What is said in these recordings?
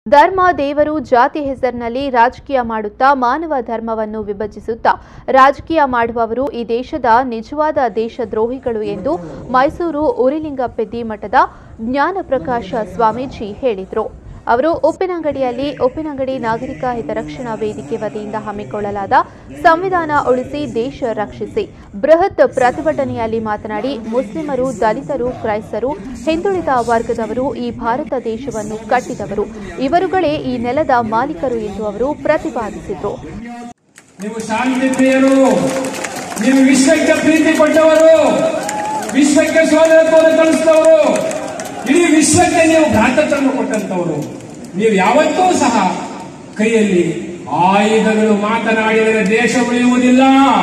ಧರ್ಮ ದೇವರು ಜಾತಿ ಹೆಸರಿನಲ್ಲಿ ರಾಜಕೀಯ ಮಾಡುತ್ತಾ ಮಾನವ ಧರ್ಮವನ್ನು ವಿಭಜಿಸುತ್ತಾ ರಾಜಕೀಯ ಮಾಡುವವರು ಈ ದೇಶದ ನಿಜವಾದ ದೇಶದ್ರೋಹಿಗಳು ಎಂದು ಮೈಸೂರು ಉರಿಲಿಂಗಪೆದ್ದಿ ಮಠದ ಜ್ಞಾನಪ್ರಕಾಶ ಸ್ವಾಮೀಜಿ ಹೇಳಿದರು ಅವರು ಉಪ್ಪಿನಂಗಡಿಯಲ್ಲಿ ಉಪ್ಪಿನಂಗಡಿ ನಾಗರಿಕ ಹಿತರಕ್ಷಣಾ ವೇದಿಕೆ ವತಿಯಿಂದ ಹಮ್ಮಿಕೊಳ್ಳಲಾದ ಸಂವಿಧಾನ ಉಳಿಸಿ ದೇಶ ರಕ್ಷಿಸಿ ಬೃಹತ್ ಪ್ರತಿಭಟನೆಯಲ್ಲಿ ಮಾತನಾಡಿ ಮುಸ್ಲಿಮರು ದಲಿತರು ಕ್ರೈಸ್ತರು ಹಿಂದುಳಿದ ವರ್ಗದವರು ಈ ಭಾರತ ದೇಶವನ್ನು ಕಟ್ಟಿದವರು ಇವರುಗಳೇ ಈ ನೆಲದ ಮಾಲೀಕರು ಎಂದು ಅವರು ಪ್ರತಿಪಾದಿಸಿದರು ನೀವು ಶಾಂತಿ ಪ್ರಿಯರು ನೀವು ವಿಶ್ವಕ್ಕೆ ಪ್ರೀತಿ ಕೊಟ್ಟವರು ವಿಶ್ವಕ್ಕೆ ಸೋದರತ್ವವನ್ನು ಕಲಿಸಿದವರು ಇಡೀ ವಿಶ್ವಕ್ಕೆ ನೀವು ಭ್ರಾತೃತ್ವವನ್ನು ಕೊಟ್ಟಂತವರು ನೀವು ಯಾವತ್ತೂ ಸಹ ಕೈಯಲ್ಲಿ ಆಯುಧಗಳು ಮಾತನಾಡಿದರೆ ದೇಶ ಉಳಿಯುವುದಿಲ್ಲ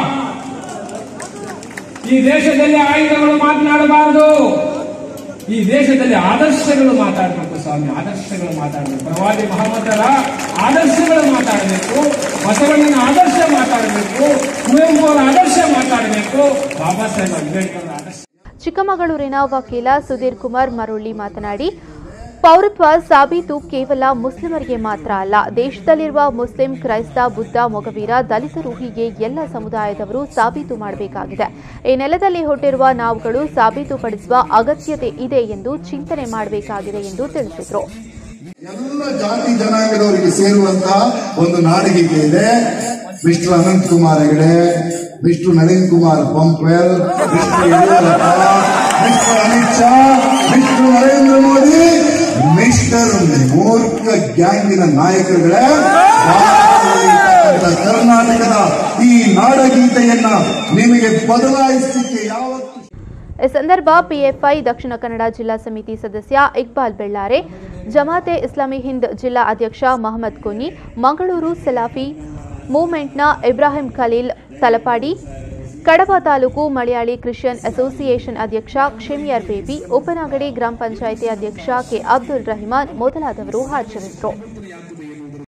ಈ ದೇಶದಲ್ಲಿ ಆಯುಧಗಳು ಮಾತನಾಡಬಾರದು ಈ ದೇಶದಲ್ಲಿ ಆದರ್ಶಗಳು ಮಾತಾಡಬೇಕು ಸ್ವಾಮಿ ಆದರ್ಶಗಳು ಮಾತಾಡಬೇಕು ಪ್ರವಾದಿ ಮಹಮ್ಮದರ ಆದರ್ಶಗಳು ಮಾತಾಡಬೇಕು ಬಸವಣ್ಣನ ಆದರ್ಶ ಮಾತಾಡಬೇಕು ಕುವೆಂಪು ಅವರ ಆದರ್ಶ ಮಾತಾಡಬೇಕು ಬಾಬಾ ಸಾಹೇಬ್ ಅಂಬೇಡ್ಕರ್ ಅವರ ಆದರ್ಶ ಚಿಕ್ಕಮಗಳೂರಿನ ವಕೀಲ ಸುಧೀರ್ ಕುಮಾರ್ ಮರುಳ್ಳಿ ಮಾತನಾಡಿ ಪೌರತ್ವ ಸಾಬೀತು ಕೇವಲ ಮುಸ್ಲಿಮರಿಗೆ ಮಾತ್ರ ಅಲ್ಲ ದೇಶದಲ್ಲಿರುವ ಮುಸ್ಲಿಂ ಕ್ರೈಸ್ತ ಬುದ್ಧ ಮೊಗವೀರ ದಲಿತರು ಹೀಗೆ ಎಲ್ಲ ಸಮುದಾಯದವರು ಸಾಬೀತು ಮಾಡಬೇಕಾಗಿದೆ ಈ ನೆಲದಲ್ಲಿ ಹುಟ್ಟಿರುವ ನಾವುಗಳು ಸಾಬೀತುಪಡಿಸುವ ಅಗತ್ಯತೆ ಇದೆ ಎಂದು ಚಿಂತನೆ ಮಾಡಬೇಕಾಗಿದೆ ಎಂದು ತಿಳಿಸಿದರು ಎಲ್ಲ ಜಾತಿ ಜನಾಂಗದವರಿಗೆ ಸೇರುವಂತಹ ಒಂದು ನಾಡಿಗೆ ಇದೆ mister Ananth Kumar Hegde mister Nalin Kumar Pumpwell mister Yediyurappa mister Amit Shah mister Narendra Modi mister ಮೂರ್ಖ ಗ್ಯಾಂಗಿನ ನಾಯಕರುಗಳೇ ಭಾರತದಲ್ಲಿ ಕರ್ನಾಟಕದ ಈ ನಾಡಗೀತೆಯನ್ನ ನಿಮಗೆ ಬದಲಾಯಿಸಲಿಕ್ಕೆ ಯಾವತ್ತು ಈ ಸಂದರ್ಭ ಪಿಎಫ್ಐ ದಕ್ಷಿಣ ಕನ್ನಡ ಜಿಲ್ಲಾ ಸಮಿತಿ ಸದಸ್ಯ ಇಕ್ಬಾಲ್ ಬೆಳ್ಳಾರೆ ಜಮಾತೆ ಇಸ್ಲಾಮಿ ಹಿಂದ್ ಜಿಲ್ಲಾ ಅಧ್ಯಕ್ಷ ಮಹಮ್ಮದ್ ಕುನಿ ಮಂಗಳೂರು ಸಲಾಫಿ ಮೂವ್ಮೆಂಟ್ನ ಇಬ್ರಾಹಿಂ ಖಲೀಲ್ ತಲಪಾಡಿ ಕಡಬ ತಾಲೂಕು ಮಲಯಾಳಿ ಕ್ರಿಶ್ಚಿಯನ್ ಅಸೋಸಿಯೇಷನ್ ಅಧ್ಯಕ್ಷ ಕ್ಷಮಿಯರ್ ಬೇಬಿ ಉಪನಗಡಿ ಗ್ರಾಮ ಪಂಚಾಯಿತಿ ಅಧ್ಯಕ್ಷ ಕೆ ಅಬ್ದುಲ್ ರಹಿಮಾನ್ ಮೊದಲಾದವರು ಹಾಜರಿದ್ದರು